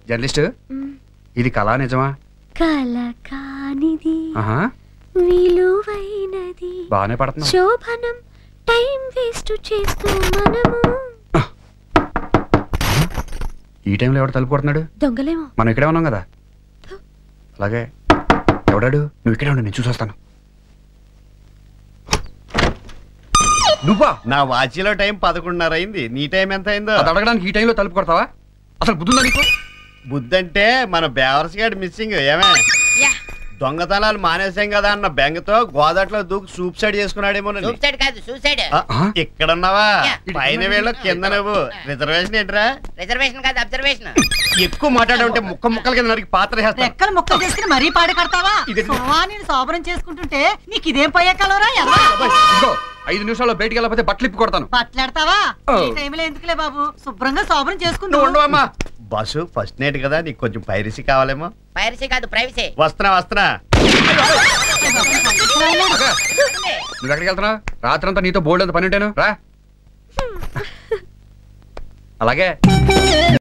Journalist ఇది కళా నిజమా కల కానిది ఆహా విలువైనది బాగానే పడుతున్నావు శోభనం టైం వేస్ట్ చేస్తూ మనము ఈ టైంలో ఎవడు తలుపు కొడుతున్నాడు దొంగలేమో మనం ఇక్కడే ఉన్నాం కదా అలాగే ఎవడాడు నువ్వు ఇక్కడే ఉండు నేను చూసొస్తాను నువ్వా నా వాచీలో టైం పదకొండున్నర అయింది నీ టైం ఎంత అయిందో అది అడగడానికి ఈ టైంలో తలుపు కొడతావా అసలు బుద్ధుందా నీకు బుద్ధంటే మన బేవర్స్ గారి మిస్సింగ్ ఏమే దొంగతనాలు మానేసాం కదా అన్న బెంగతో గోదాట్లో దూకి సూప్ సైడ్ చేసుకున్నాడేమో సూసైడ్ కాదు సూసైడ్ ఇక్కడ ఉన్నావా యా. పైన వేళ కింద నువ్వు రిజర్వేషన్ ఏంట్రా రిజర్వేషన్ కాదు అబ్జర్వేషన్ ఎక్కువ మాట్లాడుంటే ముక్క ముక్కల కింద నరికి పాత్ర చేస్తా రెక్కలు ముక్కలు చేసుకుని మరీ పాడు కడతావా ఇది- నేను శోభనం చేసుకుంటుంటే నీకు ఇదేం పోయే కలవరా ఎలా ఇదిగో ఐదు నిమిషాల్లో బయటికి వెళ్ళకపోతే బట్టలు ఇప్పి కొడతాను బట్టలాడతావా ఓ. ఈ టైంలో ఎందుకులే బాబు శుభ్రంగా శోభనం నువ్వు చేసుకుంటూ ఉండవమ్మా బస్సు ఫస్ట్ నైట్ కదా నీకు కొంచెం పైరసీ కావాలేమో పైరసీ కాదు ప్రైవసీ వస్తున్నా వస్తున్నా నువ్వు ఎక్కడికి వెళ్తున్నావు రాత్రంతా నీతో బోల్డ్ అంత పని ఉంటాను రా అలాగే